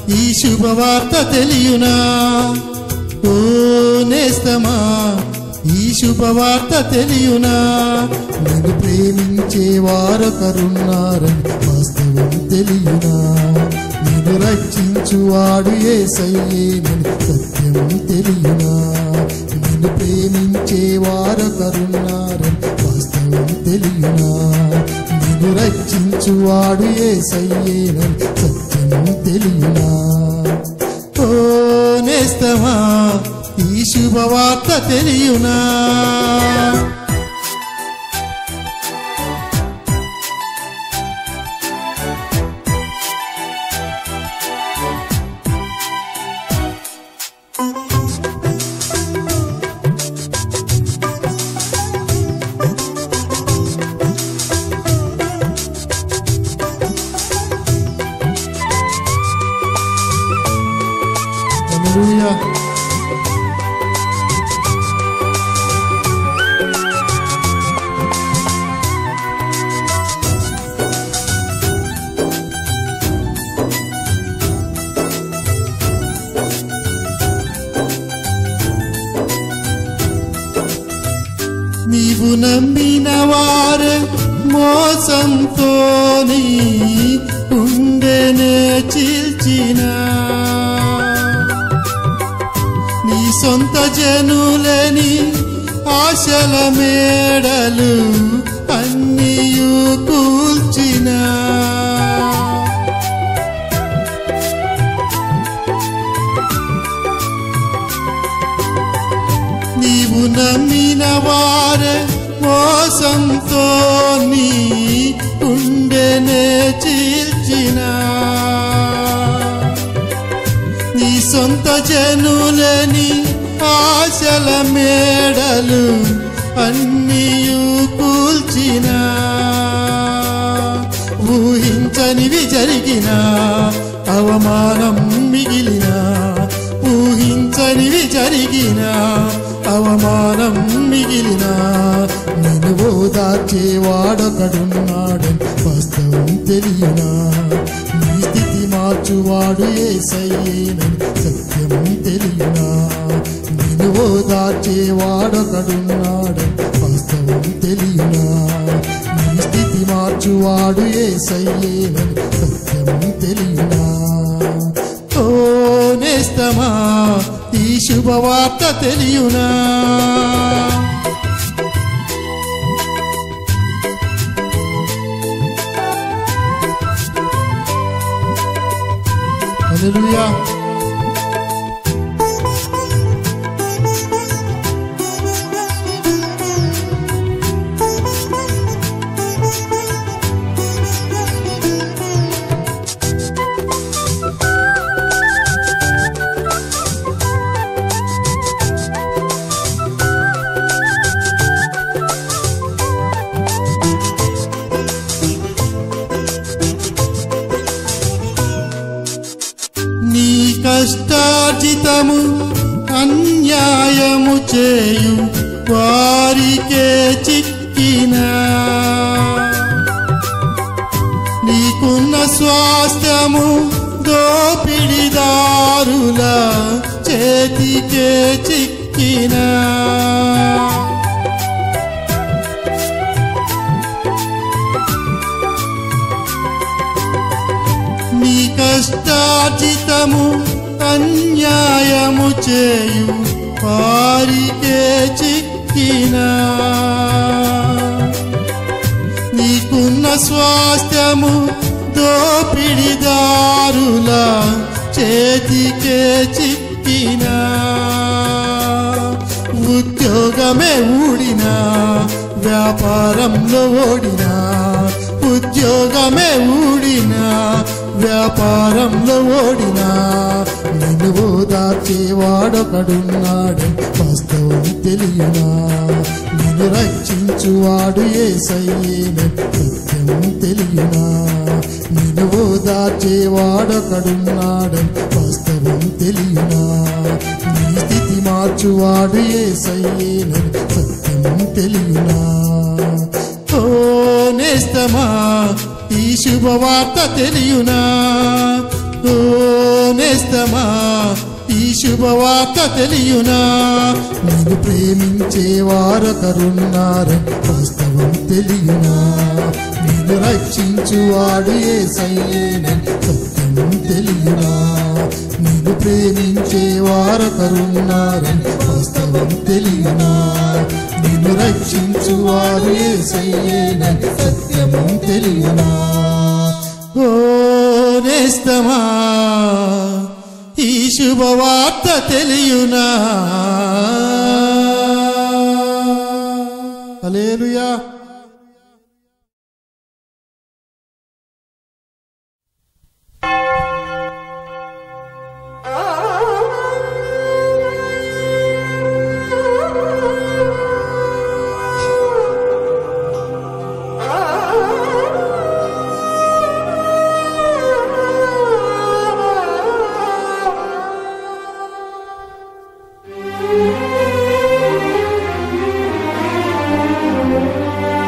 ఈ శుభవార్త తెలియునా ఓ నేస్తమా ఈ శుభవార్త తెలియునా నేను ప్రేమించే వారొకరున్నారని వాస్తవం తెలియునా నేను రక్షించువాడు ఏసయ్యేనని సత్యం తెలియునా నేను ప్రేమించే వారొకరున్నారని వాస్తవం తెలియునా నేను రక్షించువాడు ఏసయ్యేనని సత్యం తెలియునా ఓ నేస్తమా ఈ శుభవార్త తెలియునా హల్లెలూయా నీవు నమ్మిన వారు మోసంతోని ఉండెనే చీల్చినా నీ సొంత జనులని ఆశల మేడలు అన్నీయు కూల్చిన నీవు నమ్మిన వారే మోసంతో నీ ఉండెనే చీల్చినా నీ సొంత జనులని ఆశల మేడలు అన్నీయు కూల్చిన ఊహించనివి జరిగిన అవమానం మిగిలిన ఊహించనివి జరిగిన అవమానం మిగిలిన నేను ఓదార్చేవాడొకడున్నాడని వాస్తవం తెలియనా నీ స్థితి మార్చువాడు ఏసయ్యేనని సత్యం తెలియనా నేను ఓదార్చేవాడొకడున్నాడని వాస్తవం తెలియనా నీ స్థితి మార్చువాడు ఏసయ్యేనని సత్యం తెలియనా ఓ నేస్తమా ఈ శుభవార్త తెలియునా హల్లెలూయా నీ కష్టార్జితము అన్యాయము చేయు వారికే చిక్కిన నీకున్న స్వాస్థ్యము దోపిడిదారుల చేతికే చిక్కినా నీ కష్టార్జితము అన్యాయము చేయు వారికే చిక్కిన నీకున్న స్వాస్థ్యము దోపిడిదారుల చేతికే చిక్కిన ఉద్యోగమే ఊడినా వ్యాపారంలో ఓడినా ఉద్యోగమే ఊడినా వ్యాపారంలో ఓడినా నిన్ను ఓదార్చేవాడొకడున్నాడు వాస్తవం తెలియనా నిన్ను రక్షించువాడు ఏసయ్యేను సత్యం తెలియనా నిన్ను ఓదార్చేవాడొకడున్నాడు వాస్తవం తెలియనా నీ స్థితి మార్చువాడు ఏసయ్యేను సత్యం తెలియనా ఓ నేస్తమా ఈ శుభవార్త తెలియునా ఓ నేస్తమా ఈ శుభవార్త తెలియునా నేను ప్రేమించే వారొకరున్నారని వాస్తవం తెలియునా నేను రక్షించువాడు ఏ సయ్యేనని సత్యం తెలియునా నేను ప్రేమించే వారొకరున్నారని వాస్తవం తెలియనా నిన్ను రక్షించువారు ఏ సయ్యేనని సత్యము తెలియనా ఓ నేస్తమా ఈ శుభవార్త తెలియునా హల్లెలూయా ఆ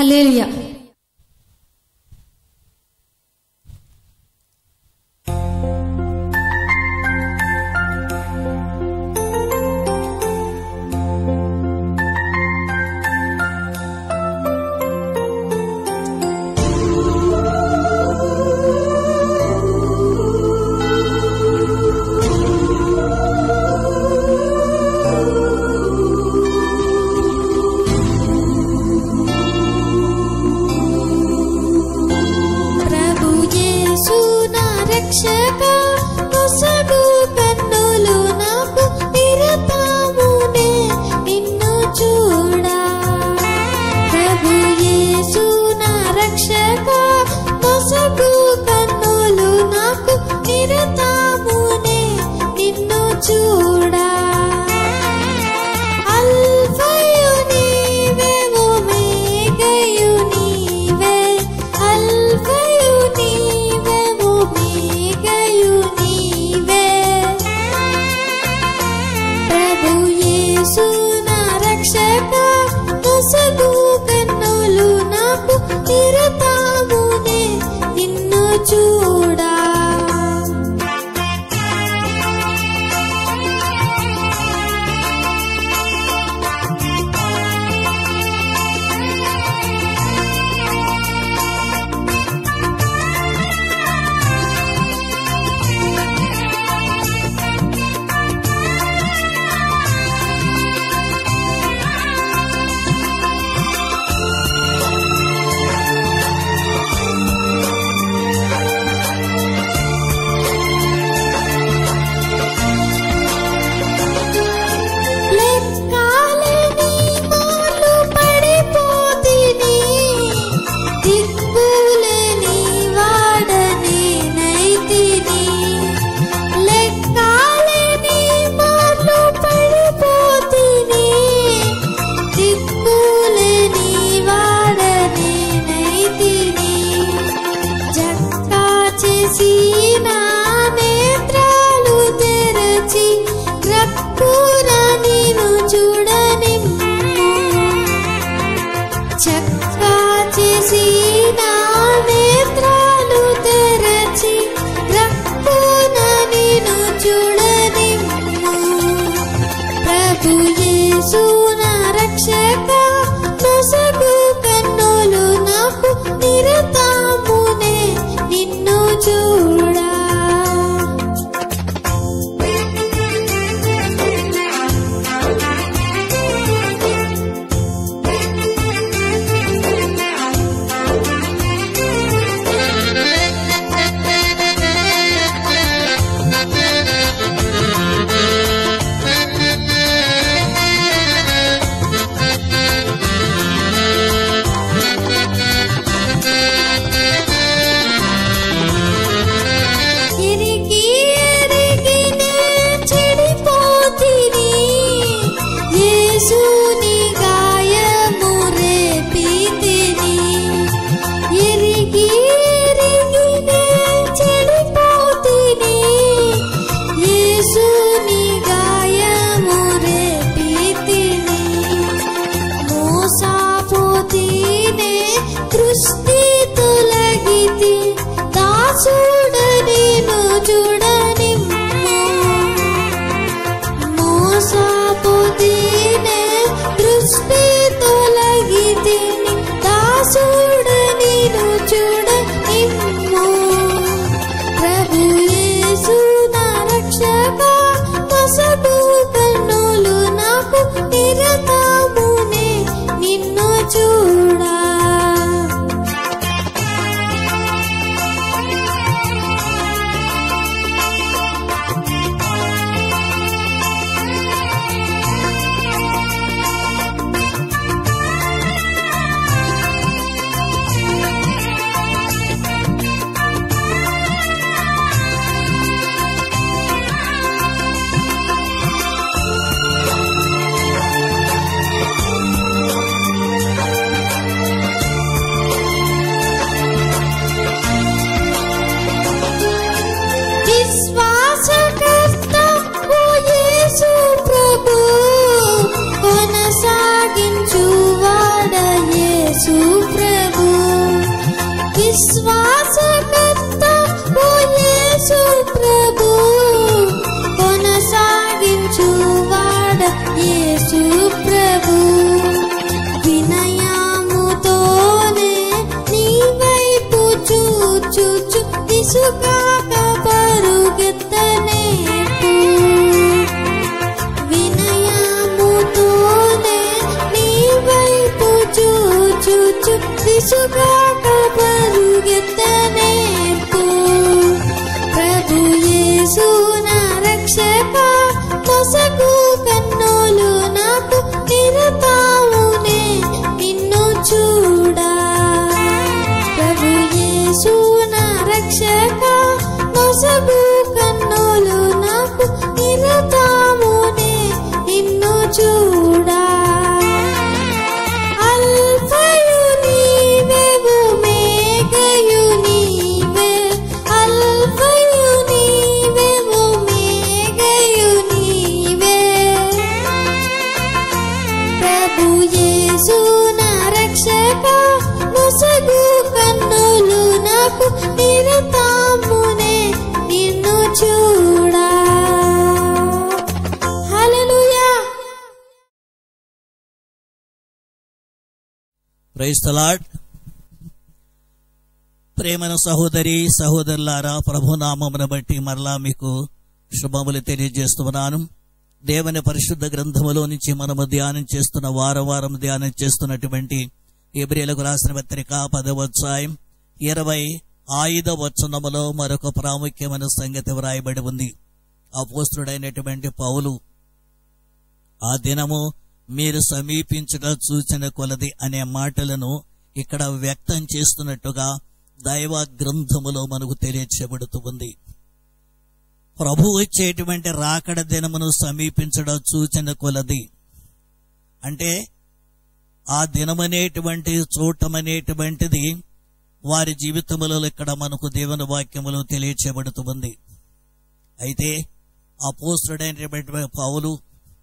హల్లెలూయా ప్రభు యేసు నా రక్షక నొసగు కన్నులు నాకు నిరతమునే నిన్ను చూడా ప్రభు యేసు నా రక్షక నొసగు కన్నులు నాకు నిరతమునే నిన్ను చూడా అల్ఫయు నీవే ఒమేగయు నీవే అల్ఫయు నీవే ఒమేగయు నీవే ప్రభు యేసు నా రక్షక నొసగు కన్నులు నాకు నిరతమునే నిన్ను చూడా లెక్కాలేని మార్లు పడిపోతిని దిక్కులేని వాడని నైతిని లెక్కాలేని మార్లు పడిపోతిని దిక్కులేని వాడని నైతిని జక్కా చేసి నా నేత్రాలు తెరచి రక్కున నేను చూడని చక్కా చేసి నా నేత్రాలు తెరచి రక్కున నేను చూడని ప్రభు యేసు నా రక్షక నొసగు కన్నులు నాకు నిరతమునే నిన్ను చూడా ఎరిగి ఎరిగి నే చెడిపోతిని యేసుని గాయము రేపితిని ఎరిగి ఎరిగి నే చెడిపోతిని యేసుని గాయము రేపితిని మోసాపోతీనే దృష్టి తొలగితి దాసుడ నేను చూడని మోసాపోతీనే దృష్టి తొలగితి దాసుడ నేను చూడని ప్రభు యేసు నా రక్షక పసగు కన్నులు నాకు నిరతమునే నిన్ను చూడా విశ్వాసకర్త ఓ యేసు ప్రభు కొనసాగించు వాడ యేసు ప్రభు విశ్వాసకర్త ఓ యేసు ప్రభు కొనసాగించువాడ యేసు ప్రభు వినయముతోనే నీ వైపు చూచుచు ఇసుకాక పరుగెత్తనేటు వినయముతోనే నీ వైపు చూచుచు విసుగాక పరుగెత్తనేర్పు ప్రభు యేసు నా రక్షక కొసకు కన్నులు నాకు నిరతావునే నిన్ను చూడా ప్రభు యేసు నా రక్షక కొసకు కన్నులు నాకు నిరతావునే నిన్ను చూడా అల్ఫయు నీవెవు మేఘయు నీవే అల్ఫయు నీవెవు మేఘయు నీవే ప్రభు యేసు నా రక్షక ముసగు కన్నులు నాకు నిరతామునే నిన్ను చూడా హల్లెలూయా ప్రైజ్ తలాడ్ ప్రేమన సహోదరి సహోదరులారా ప్రభునామమును బట్టి మరలా మీకు శుభములు తెలియజేస్తున్నాను దేవుని పరిశుద్ధ గ్రంథములో నుంచి మనము ధ్యానం చేస్తున్న వారం వారం ధ్యానం చేస్తున్నటువంటి ఎబ్రిలకు రాసిన పత్రిక పదవత్సాయం ఇరవై ఐదవ వచనములో మరొక ప్రాముఖ్యమైన సంగతి వ్రాయబడి ఉంది అపోస్తుడైనటువంటి పౌలు ఆ దినము మీరు సమీపించుట చూచిన కొలది అనే మాటలను ఇక్కడ వ్యక్తం చేస్తున్నట్టుగా దైవ గ్రంథములో మనకు తెలియచేయబడుతూ ఉంది ప్రభు వచ్చేటువంటి రాకడ దినమును సమీపించడం సూచన కొలది అంటే ఆ దినమనేటువంటి చూడటమనేటువంటిది వారి జీవితములలో ఇక్కడ మనకు దేవుని వాక్యములో తెలియచేయబడుతూ ఉంది అయితే అపోస్తుడైనటువంటి పౌలు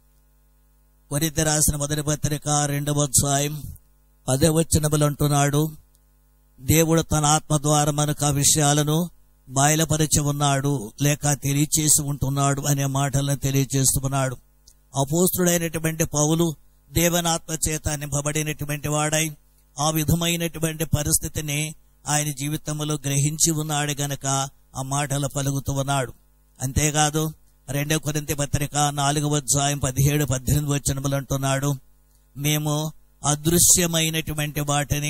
కొరిత రాసిన మొదటి పత్రిక రెండవ అధ్యాయం పదే వచ్చినములు అంటున్నాడు దేవుడు తన ఆత్మ ద్వారా మనకు ఆ విషయాలను బయలుపరిచి ఉన్నాడు లేక తెలియచేసి ఉంటున్నాడు అనే మాటలను తెలియజేస్తున్నాడు అపోస్తుడైనటువంటి పౌలు దేవనాత్మ చేత నింపబడినటువంటి వాడై ఆ విధమైనటువంటి పరిస్థితిని ఆయన జీవితంలో గ్రహించి ఉన్నాడు గనక ఆ మాటలు పలుకుతూ ఉన్నాడు అంతేకాదు రెండో కొరింతి పత్రిక నాలుగవ అధ్యాయం పదిహేడు పద్దెనిమిది వచనములు అంటున్నాడు మేము అదృశ్యమైనటువంటి వాటిని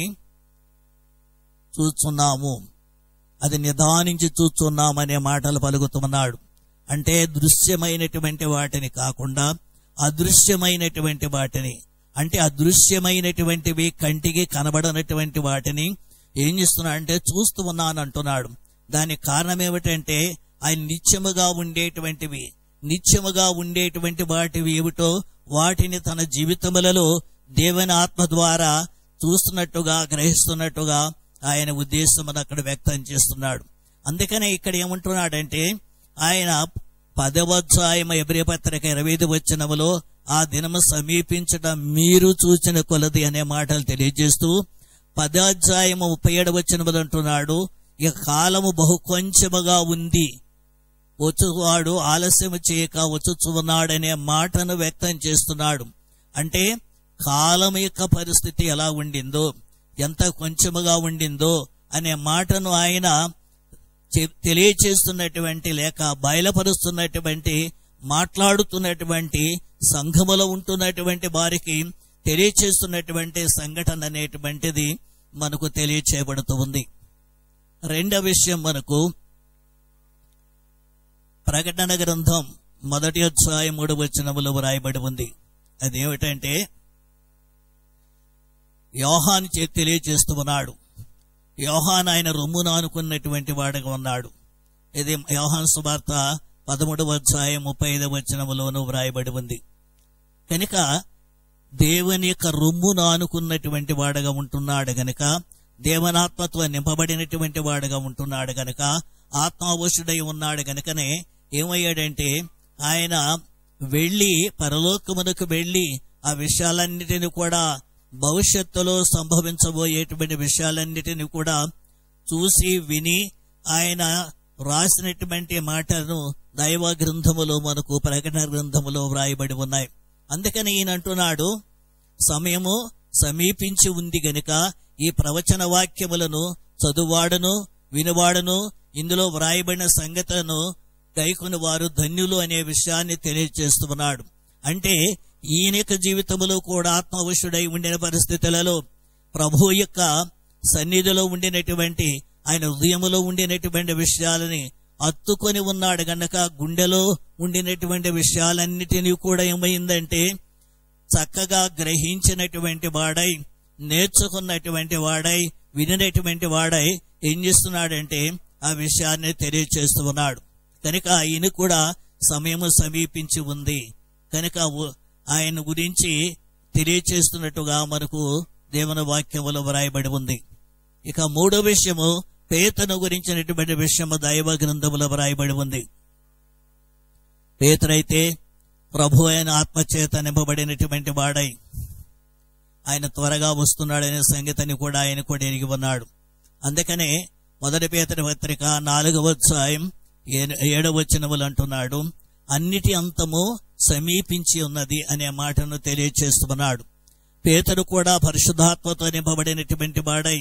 చూస్తున్నాము అది నిదానించి చూస్తున్నామనే మాటలు పలుకుతున్నాడు అంటే దృశ్యమైనటువంటి వాటిని కాకుండా అదృశ్యమైనటువంటి వాటిని అంటే అదృశ్యమైనటువంటివి కంటికి కనబడనటువంటి వాటిని ఏం చేస్తున్నా అంటే చూస్తూ ఉన్నాను అంటున్నాడు దానికి కారణం ఏమిటంటే ఆయన నిత్యముగా ఉండేటువంటివి నిత్యముగా ఉండేటువంటి వాటివి ఏమిటో వాటిని తన జీవితములలో దేవుని ఆత్మ ద్వారా చూస్తున్నట్టుగా గ్రహిస్తున్నట్టుగా ఆయన ఉద్దేశమును అక్కడ వ్యక్తం చేస్తున్నాడు అందుకనే ఇక్కడ ఏమంటున్నాడంటే ఆయన పదవధ్యాయం ఎబ్రి పత్రిక ఇరవై ఐదు వచ్చినములో ఆ దినము సమీపించడం మీరు చూచిన కొలది అనే మాటలు తెలియజేస్తూ పదాధ్యాయము ముప్పై ఏడు వచ్చినములు అంటున్నాడు ఇక కాలము బహు కొంచెముగా ఉంది వచ్చువాడు ఆలస్యము చేయక వచ్చుచున్నాడనే మాటను వ్యక్తం చేస్తున్నాడు అంటే కాలం యొక్క పరిస్థితి ఎలా ఉండిందో ఎంత కొంచెముగా ఉండిందో అనే మాటను ఆయన చె- తెలియచేస్తున్నటువంటి లేక బయలుపరుస్తున్నటువంటి మాట్లాడుతున్నటువంటి సంఘములో ఉంటున్నటువంటి వారికి తెలియచేస్తున్నటువంటి సంఘటన అనేటువంటిది మనకు తెలియచేయబడుతూ ఉంది రెండవ విషయం మనకు ప్రకటన గ్రంథం మొదటి అధ్యాయం మూడు వచనములు వ్రాయబడి ఉంది అదేమిటంటే యోహాన్ చే తెలియజేస్తూ ఉన్నాడు యోహాన్ ఆయన రొమ్మును ఆనుకున్నటువంటి వాడుగా ఉన్నాడు ఇది యోహాన్ సువార్త పదమూడవ అధ్యాయం ముప్పై ఐదవ వచనములోనూ వ్రాయబడి ఉంది కనుక దేవుని యొక్క రొమ్మును ఆనుకున్నటువంటి వాడుగా ఉంటున్నాడు గనుక దేవనాత్మత్వ నింపబడినటువంటి వాడుగా ఉంటున్నాడు గనుక ఆత్మావశుడై ఉన్నాడు గనుకనే ఏమయ్యాడంటే ఆయన వెళ్ళి పరలోకమునకు వెళ్ళి ఆ విషయాలన్నిటిని కూడా భవిష్యత్తులో సంభవించబోయేటువంటి విషయాలన్నిటిని కూడా చూసి విని ఆయన రాసినటువంటి మాటలను దైవ గ్రంథములో మనకు ప్రకటన గ్రంథములో వ్రాయబడి ఉన్నాయి అందుకని ఈయన అంటున్నాడు సమయము సమీపించి ఉంది గనుక ఈ ప్రవచన వాక్యములను చదువాడను వినువాడను ఇందులో వ్రాయబడిన సంగతులను గైకొని వారు ధన్యులు అనే విషయాన్ని తెలియజేస్తున్నాడు అంటే ఈయన యొక్క జీవితంలో కూడా ఆత్మవశుడై ఉండిన పరిస్థితులలో ప్రభు యొక్క సన్నిధిలో ఉండినటువంటి ఆయన హృదయములో ఉండినటువంటి విషయాలని అత్తుకొని ఉన్నాడు గనక గుండెలో ఉండినటువంటి విషయాలన్నిటినీ కూడా ఏమైందంటే చక్కగా గ్రహించినటువంటి వాడై నేర్చుకున్నటువంటి వాడై వినినటువంటి వాడై ఏం చేస్తున్నాడంటే ఆ విషయాన్ని తెలియచేస్తూ ఉన్నాడు కనుక ఈయన కూడా సమయము సమీపించి ఉంది కనుక ఉ- ఆయన గురించి తెలియచేస్తున్నట్టుగా మనకు దేవుని వాక్యములో వ్రాయబడి ఉంది ఇక మూడో విషయము పేతను గురించినటువంటి విషయము దైవ గ్రంథములో వ్రాయబడి ఉంది పేతురైతే ప్రభు అయిన ఆత్మచేత నింపబడినటువంటి వాడై ఆయన త్వరగా వస్తున్నాడనే సంగతిని కూడా ఆయన కూడా ఎరిగి ఉన్నాడు అందుకనే మొదటి పేతరి పత్రిక నాలుగవ అధ్యాయం ఏ- ఏడవ వచనములు అంటున్నాడు అన్నిటి అంతము సమీపించి ఉన్నది అనే మాటను తెలియచేస్తున్నాడు పేతరు కూడా పరిశుద్ధాత్మతో నింపబడినటువంటి వాడై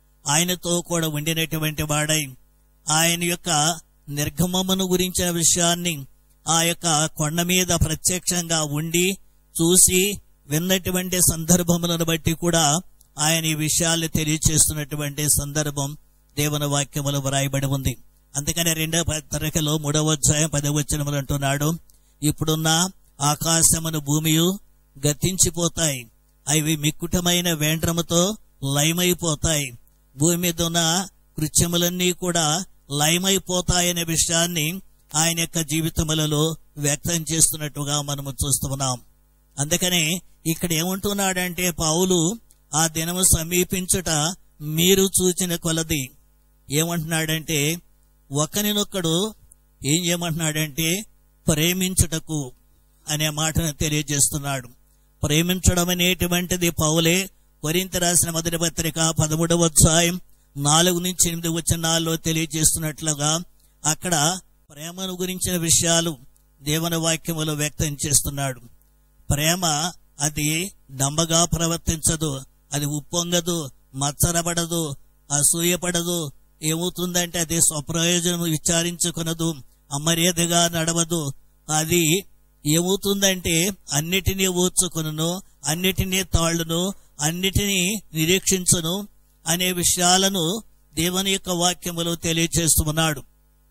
ఆయనతో కూడా ఉండినటువంటి వాడై ఆయన యొక్క నిర్గమమును గురించిన విషయాన్ని ఆ యొక్క కొండ మీద ప్రత్యక్షంగా ఉండి చూసి విన్నటువంటి సందర్భములను బట్టి కూడా ఆయన ఈ విషయాలు తెలియచేస్తున్నటువంటి సందర్భం దేవుని వాక్యములు వ్రాయబడి ఉంది అందుకని రెండవ పత్రికలో మూడవ అధ్యాయం పదవచనములు అంటున్నాడు ఇప్పుడున్న ఆకాశమును భూమియు గతించిపోతాయి అవి మిక్కుటమైన వేండ్రముతో లయమైపోతాయి భూమి మీద ఉన్న కృత్యములన్నీ కూడా లయమైపోతాయనే విషయాన్ని ఆయన యొక్క జీవితములలో వ్యక్తం చేస్తున్నట్టుగా మనము చూస్తున్నాం అందుకనే ఇక్కడ ఏమంటున్నాడంటే పౌలు ఆ దినము సమీపించుట మీరు చూచిన కొలది ఏమంటున్నాడంటే ఒకరినొక్కడు ఏం చేయమంటున్నాడంటే ప్రేమించుటకు అనే మాటను తెలియజేస్తున్నాడు ప్రేమించడం అనేటువంటిది పౌలే కొరింత రాసిన మొదటి పత్రిక పదమూడవ అధ్యాయం నాలుగు నుంచి ఎనిమిది వచనాల్లో తెలియజేస్తున్నట్లుగా అక్కడ ప్రేమను గురించిన విషయాలు దేవుని వాక్యములో వ్యక్తం చేస్తున్నాడు ప్రేమ అది డంబగా ప్రవర్తించదు అది ఉప్పొంగదు మచ్చరపడదు అసూయపడదు ఏమవుతుందంటే అది స్వప్రయోజనం విచారించుకునదు అమర్యాదగా నడవదు అది ఏమవుతుందంటే అన్నిటినీ ఓర్చుకును అన్నిటినీ తాళ్ళును అన్నిటినీ నిరీక్షించును అనే విషయాలను దేవుని యొక్క వాక్యములో తెలియచేస్తున్నాడు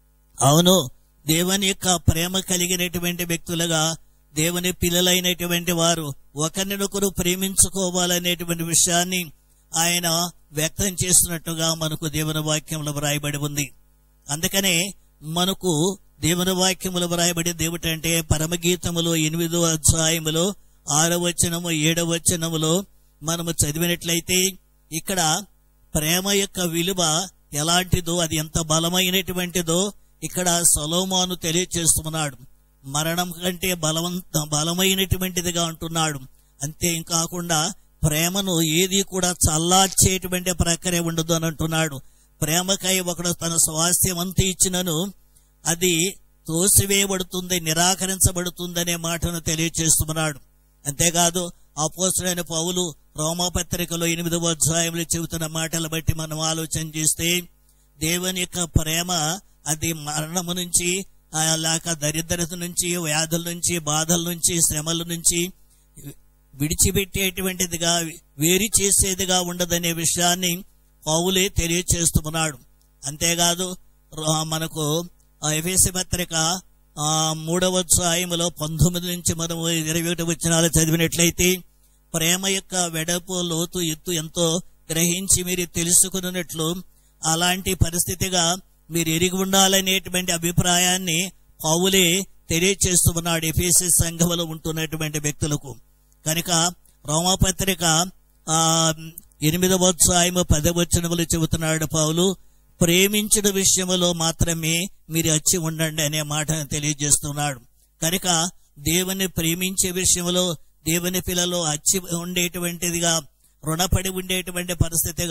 అవును దేవుని యొక్క ప్రేమ కలిగినటువంటి వ్యక్తులుగా దేవుని పిల్లలైనటువంటి వారు ఒకరినొకరు ప్రేమించుకోవాలనేటువంటి విషయాన్ని ఆయన వ్యక్తం చేస్తున్నట్టుగా మనకు దేవుని వాక్యంలో వ్రాయబడి ఉంది అందుకనే మనకు దేవుని వాక్యములు వ్రాయబడి ఏమిటంటే పరమగీతములో ఎనిమిదో అధ్యాయములో ఆరవ వచనము ఏడవ వచనములో మనము చదివినట్లయితే ఇక్కడ ప్రేమ యొక్క విలువ ఎలాంటిదో అది ఎంత బలమైనటువంటిదో ఇక్కడ సొలోమాను తెలియచేస్తున్నాడు మరణం కంటే బలవంత బలమైనటువంటిదిగా అంటున్నాడు అంతే కాకుండా ప్రేమను ఏది కూడా చల్లార్చేటువంటి ప్రక్రియ ఉండదు అని అంటున్నాడు ప్రేమకై ఒకడు తన స్వాస్థ్యం అంతా ఇచ్చినను అది తోసివేయబడుతుంది నిరాకరించబడుతుందనే మాటను తెలియచేస్తున్నాడు అంతేకాదు అపోసరైన పౌలు రోమాపత్రికలో ఎనిమిదవ అధ్యాయంలో చెబుతున్న మాటలు బట్టి మనం ఆలోచన చేస్తే దేవుని యొక్క ప్రేమ అది మరణము నుంచి ఆ లేక దరిద్రత నుంచి వ్యాధుల నుంచి బాధల నుంచి శ్రమల నుంచి విడిచిపెట్టేటువంటిదిగా వేరు చేసేదిగా ఉండదనే విషయాన్ని పౌలే తెలియచేస్తున్నాడు అంతేకాదు ర- మనకు ఆ ఎఫెసి పత్రిక ఆ మూడవ అధ్యాయములో పంతొమ్మిది నుంచి మనము ఇరవై ఒకటి వచ్చినాలు చదివినట్లయితే ప్రేమ యొక్క వెడపు లోతు ఎత్తు ఎంతో గ్రహించి మీరు తెలుసుకున్నట్లు అలాంటి పరిస్థితిగా మీరు ఎరిగి ఉండాలనేటువంటి అభిప్రాయాన్ని పౌలే తెలియచేస్తున్నాడు ఎఫీసీ సంఘములో ఉంటున్నటువంటి వ్యక్తులకు కనుక రోమపత్రిక ఆ ఎనిమిదవ అధ్యాయము పదవచనములు చెబుతున్నాడు పౌలు ప్రేమించిన విషయములో మాత్రమే మీరు వచ్చి ఉండండి అనే మాటను తెలియజేస్తున్నాడు కనుక దేవుని ప్రేమించే విషయంలో దేవుని పిల్లలో అచ్చి ఉండేటువంటిదిగా రుణపడి ఉండేటువంటి పరిస్థితిగా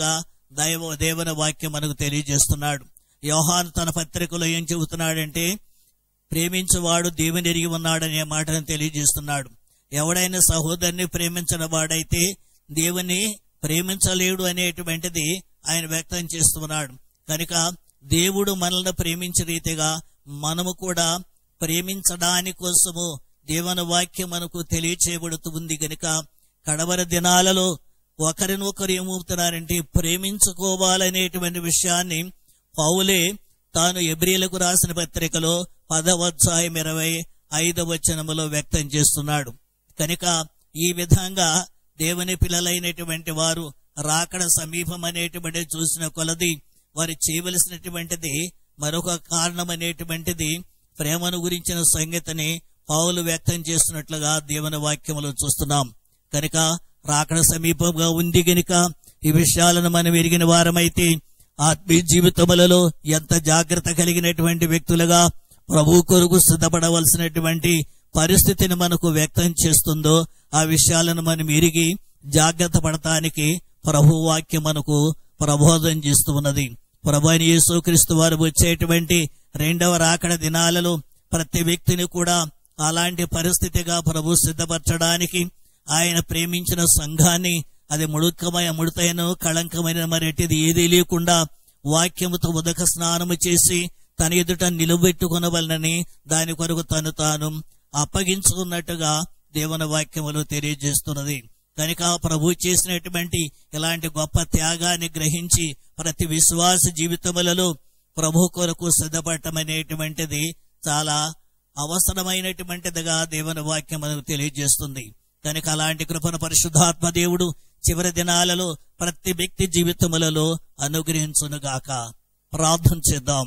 దైవ దేవుని వాక్యం మనకు తెలియజేస్తున్నాడు యోహాను తన పత్రికలో ఏం చెబుతున్నాడంటే ప్రేమించువాడు దేవుని ఎరిగి ఉన్నాడనే మాటను తెలియజేస్తున్నాడు ఎవడైనా సహోదరుని ప్రేమించిన వాడైతే దేవుని ప్రేమించలేడు అనేటువంటిది ఆయన వ్యక్తం చేస్తున్నాడు కనుక దేవుడు మనల్ని ప్రేమించే రీతిగా మనము కూడా ప్రేమించడాని కోసము దేవుని వాక్యం మనకు తెలియచేయబడుతుంది గనుక కడవర దినాలలో ఒకరినొకరు ఏమవుతున్నారంటే ప్రేమించుకోవాలనేటువంటి విషయాన్ని పౌలే తాను ఎబ్రిలకు రాసిన పత్రికలో పదవత్సాయం ఇరవై ఐదవ వచనములో వ్యక్తం చేస్తున్నాడు కనుక ఈ విధంగా దేవుని పిల్లలైనటువంటి వారు రాకడ సమీపం అనేటువంటి చూసిన కొలది వారు చేయవలసినటువంటిది మరొక కారణం అనేటువంటిది ప్రేమను గురించిన సంగతిని పౌలు వ్యక్తం చేస్తున్నట్లుగా దేవుని వాక్యములో చూస్తున్నాం కనుక రాకడ సమీపంగా ఉంది గనుక ఈ విషయాలను మనం ఎరిగిన వారమైతే ఆత్మీయ జీవితములలో ఎంత జాగ్రత్త కలిగినటువంటి వ్యక్తులుగా ప్రభు కొరకు సిద్ధపడవలసినటువంటి పరిస్థితిని మనకు వ్యక్తం చేస్తుందో ఆ విషయాలను మనం ఎరిగి జాగ్రత్త పడటానికి ప్రభు వాక్యం మనకు ప్రబోధం చేస్తూ ఉన్నది ప్రభు అయిన యేసుక్రీస్తు వారు వచ్చేటువంటి రెండవ రాకడ దినాలలో ప్రతి వ్యక్తిని కూడా అలాంటి పరిస్థితిగా ప్రభు సిద్ధపరచడానికి ఆయన ప్రేమించిన సంఘాన్ని అది ముడుకమైన ముడతైన కళంకమైన మరెటిది ఏదీ లేకుండా వాక్యముతో ఉదక స్నానము చేసి తన ఎదుట నిలబెట్టుకునవలనని దాని కొరకు తను తాను అప్పగించుకున్నట్టుగా దేవుని వాక్యములు తెలియజేస్తున్నది కనుక ప్రభు చేసినటువంటి ఇలాంటి గొప్ప త్యాగాన్ని గ్రహించి ప్రతి విశ్వాస జీవితములలో ప్రభు కొరకు సిద్ధపడటం అనేటువంటిది చాలా అవసరమైనటువంటిదిగా దేవుని వాక్యం మనకు తెలియజేస్తుంది కనుక అలాంటి కృపను పరిశుద్ధాత్మ దేవుడు చివరి దినాలలో ప్రతి వ్యక్తి జీవితములలో అనుగ్రహించునుగాక ప్రార్థన చేద్దాం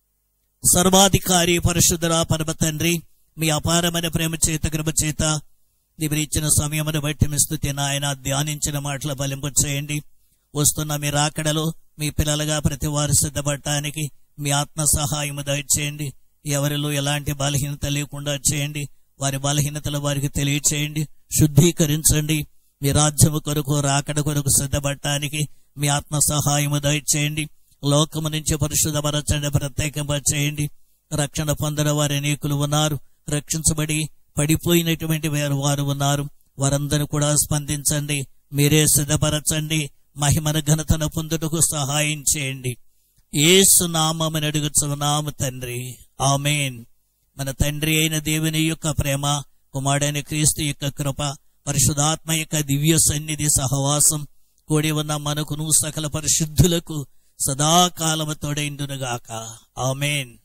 సర్వాధికారి పరిశుద్ధరా పరమ తండ్రి మీ అపారమైన ప్రేమ చేత కృప చేత మీరు ఇచ్చిన సమయమును బట్టి మీ స్థుతి నాయన ధ్యానించిన మాటలు బలింపు చేయండి వస్తున్న మీ రాకడలో మీ పిల్లలుగా ప్రతి వారు సిద్ధపడటానికి మీ ఆత్మ సహాయము దయచేయండి ఎవరిలో ఎలాంటి బలహీనత లేకుండా చేయండి వారి బలహీనతలు వారికి తెలియచేయండి శుద్ధీకరించండి మీ రాజ్యము కొరకు రాకడ కొరకు సిద్ధపడటానికి మీ ఆత్మ సహాయము దయచేయండి లోకము నుంచి పరిశుద్ధపరచండి ప్రత్యేకింపచేయండి రక్షణ పొందిన వారి అనేకులు ఉన్నారు రక్షించబడి పడిపోయినటువంటి వారు వారు ఉన్నారు వారందరూ కూడా స్పందించండి మీరే సిద్ధపరచండి మహిమన ఘనతను పొందుటకు సహాయం చేయండి ఏసు నామని అడుగుచున్నాము తండ్రి ఆమెన్ మన తండ్రి అయిన దేవుని యొక్క ప్రేమ కుమారుడైన క్రీస్తు యొక్క కృప పరిశుధాత్మ యొక్క దివ్య సన్నిధి సహవాసం కూడి ఉన్న మనకును సకల పరిశుద్ధులకు సదాకాలము తోడైండునుగాక ఆమెన్